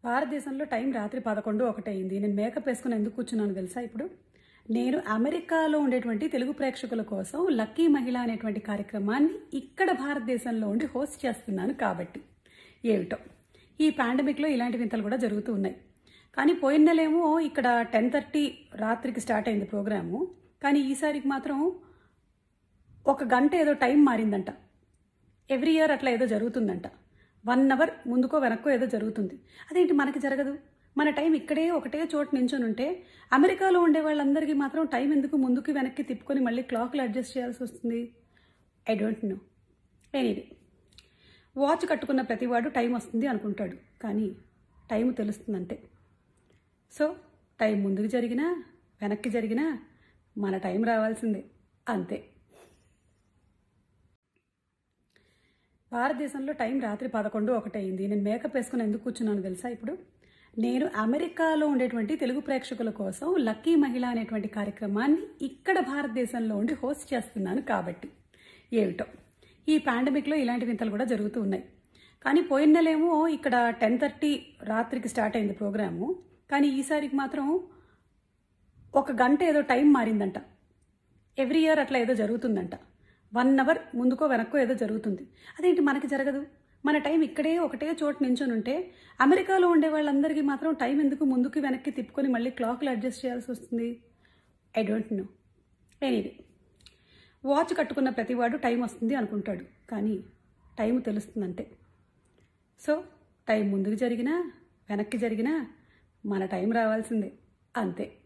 భారతదేశంలో టైం రాత్రి పదకొండు ఒకటైంది నేను మేకప్ వేసుకుని ఎందుకు కూర్చున్నాను తెలుసా ఇప్పుడు నేను అమెరికాలో ఉండేటువంటి తెలుగు ప్రేక్షకుల కోసం లక్కీ మహిళ అనేటువంటి కార్యక్రమాన్ని ఇక్కడ భారతదేశంలో ఉండి హోస్ట్ చేస్తున్నాను కాబట్టి ఏమిటో ఈ పాండమిక్లో ఇలాంటి వింతలు కూడా జరుగుతూ ఉన్నాయి కానీ పోయిన నెలేమో ఇక్కడ టెన్ థర్టీ రాత్రికి స్టార్ట్ అయింది ప్రోగ్రాము కానీ ఈసారికి మాత్రం ఒక గంట ఏదో టైం మారిందంట ఎవ్రీ ఇయర్ అట్లా ఏదో జరుగుతుందంట వన్ అవర్ ముందుకో వెనక్కో ఏదో జరుగుతుంది అదేంటి మనకి జరగదు మన టైం ఇక్కడే ఒకటే చోట నించొని ఉంటే అమెరికాలో ఉండే వాళ్ళందరికీ మాత్రం టైం ఎందుకు ముందుకు వెనక్కి తిప్పుకొని మళ్ళీ క్లాక్లు అడ్జస్ట్ చేయాల్సి వస్తుంది I don't know anyway watch కట్టుకున్న ప్రతివాడు టైం వస్తుంది అనుకుంటాడు కానీ టైం తెలుస్తుందంటే సో టైం ముందుకు జరిగినా వెనక్కి జరిగినా మన టైం రావాల్సిందే అంతే భారతదేశంలో టైం రాత్రి పదకొండు ఒకటైంది నేను మేకప్ వేసుకుని ఎందుకు కూర్చున్నాను తెలుసా ఇప్పుడు నేను అమెరికాలో ఉండేటువంటి తెలుగు ప్రేక్షకుల కోసం లక్కీ మహిళ అనేటువంటి కార్యక్రమాన్ని ఇక్కడ భారతదేశంలో ఉండి హోస్ట్ చేస్తున్నాను కాబట్టి ఏమిటో ఈ పాండమిక్లో ఇలాంటి వింతలు కూడా జరుగుతూ ఉన్నాయి కానీ పోయిన నెలేమో ఇక్కడ టెన్ థర్టీ రాత్రికి స్టార్ట్ అయింది ప్రోగ్రాము కానీ ఈసారికి మాత్రం ఒక గంట ఏదో టైం మారిందంట ఎవ్రీ ఇయర్ అట్లా ఏదో జరుగుతుందంట వన్ అవర్ ముందుకో వెనక్కో ఏదో జరుగుతుంది అదేంటి మనకి జరగదు మన టైం ఇక్కడే ఒకటే చోట నించొని ఉంటే అమెరికాలో ఉండే వాళ్ళందరికీ మాత్రం టైం ఎందుకు ముందుకు వెనక్కి తిప్పుకొని మళ్ళీ క్లాక్లు అడ్జస్ట్ చేయాల్సి వస్తుంది I don't know anyway watch కట్టుకున్న ప్రతివాడు టైం వస్తుంది అనుకుంటాడు కానీ టైం తెలుస్తుందంటే సో టైం ముందుకు జరిగినా వెనక్కి జరిగినా మన టైం రావాల్సిందే అంతే